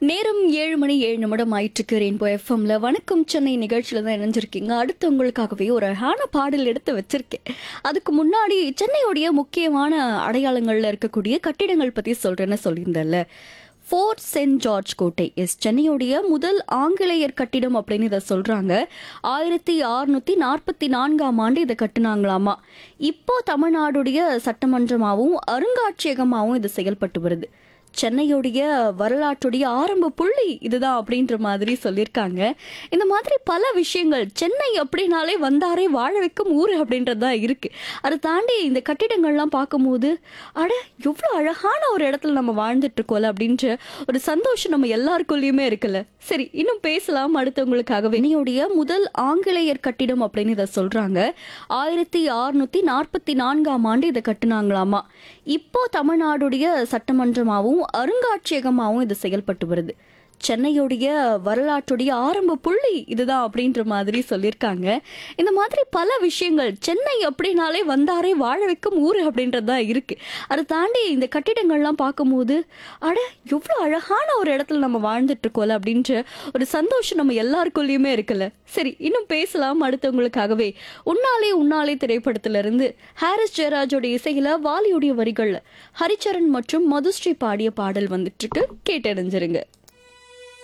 நேரம் ஏழு மணி ஏழு நிமிடம் ஆயிட்டுருக்கு ரெயின்போ எஃப்எம்ல வணக்கம் சென்னை நிகழ்ச்சியில தான் இணைஞ்சிருக்கீங்க அடுத்து உங்களுக்காகவே ஒரு அழகான பாடல் எடுத்து வச்சிருக்கேன் அதுக்கு முன்னாடி சென்னையுடைய முக்கியமான அடையாளங்கள்ல இருக்கக்கூடிய கட்டிடங்கள் பத்தி சொல்றேன்னு சொல்லியிருந்தேன்ல ஃபோர்ட் சென்ட் ஜார்ஜ் கோட்டை எஸ் சென்னையுடைய முதல் ஆங்கிலேயர் கட்டிடம் அப்படின்னு இதை சொல்றாங்க ஆயிரத்தி அறுநூத்தி நாற்பத்தி நான்காம் ஆண்டு இதை கட்டுனாங்களாமா இப்போ தமிழ்நாடுடைய சட்டமன்றமாகவும் அருங்காட்சியகமாகவும் இது செயல்பட்டு வருது சென்னையுடைய வரலாற்றுடைய ஆரம்ப புள்ளி இதுதான் அப்படின்ற மாதிரி சொல்லியிருக்காங்க இந்த மாதிரி பல விஷயங்கள் சென்னை அப்படின்னாலே வந்தாரே வாழ வைக்கும் ஊர் அப்படின்றது தான் இருக்கு அதை தாண்டி இந்த கட்டிடங்கள்லாம் பார்க்கும்போது அட எவ்வளோ அழகான ஒரு இடத்துல நம்ம வாழ்ந்துட்டு இருக்கோம்ல அப்படின்ற ஒரு சந்தோஷம் நம்ம எல்லாருக்குள்ளேயுமே இருக்குல்ல சரி இன்னும் பேசலாம் அடுத்தவங்களுக்காக சென்னையுடைய முதல் ஆங்கிலேயர் கட்டிடம் அப்படின்னு இதை சொல்றாங்க ஆயிரத்தி அறுநூத்தி நாற்பத்தி நான்காம் ஆண்டு இதை கட்டுனாங்களாமா இப்போ தமிழ்நாடுடைய சட்டமன்றமாகவும் அருங்காட்சியகமாகவும் இது செயல்பட்டு வருது சென்னையுடைய வரலாற்றுடைய ஆரம்ப புள்ளி இதுதான் அப்படின்ற மாதிரி சொல்லியிருக்காங்க இந்த மாதிரி பல விஷயங்கள் சென்னை அப்படின்னாலே வந்தாரே வாழ வைக்கும் ஊர் அப்படின்றது தான் இருக்கு அதை தாண்டி இந்த கட்டிடங்கள்லாம் பார்க்கும்போது அட எவ்வளோ அழகான ஒரு இடத்துல நம்ம வாழ்ந்துட்டு இருக்கோம்ல அப்படின்ற ஒரு சந்தோஷம் நம்ம எல்லாருக்குள்ளேயுமே இருக்குல்ல சரி இன்னும் பேசலாம் அடுத்தவங்களுக்காகவே உன்னாலே உன்னாலே திரைப்படத்துல இருந்து ஹாரிஸ் ஜெயராஜோட இசையில வாலியுடைய வரிகள்ல ஹரிச்சரன் மற்றும் மதுஸ்ரீ பாடிய பாடல் வந்துட்டு இருக்கு கேட்டறிஞ்சிருங்க